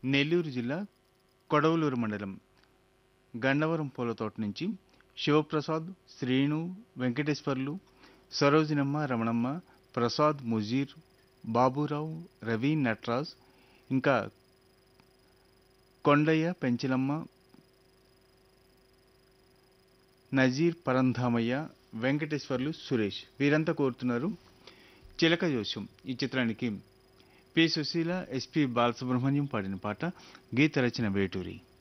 నెల్లూరు జిల్లా కొడవలూరు మండలం గన్నవరం పూలతోట నుంచి శివప్రసాద్ శ్రీను వెంకటేశ్వర్లు సరోజినమ్మ రమణమ్మ ప్రసాద్ ముజీర్ బాబురావు రవి నట్రాజ్ ఇంకా కొండయ్య పెంచలమ్మ నజీర్ పరంధామయ్య వెంకటేశ్వర్లు సురేష్ వీరంతా కోరుతున్నారు చిలక జోస్యం ఈ చిత్రానికి పి సుశీల ఎస్పి బాలసుబ్రహ్మణ్యం పాడిన పాట గీత రచన వేటూరి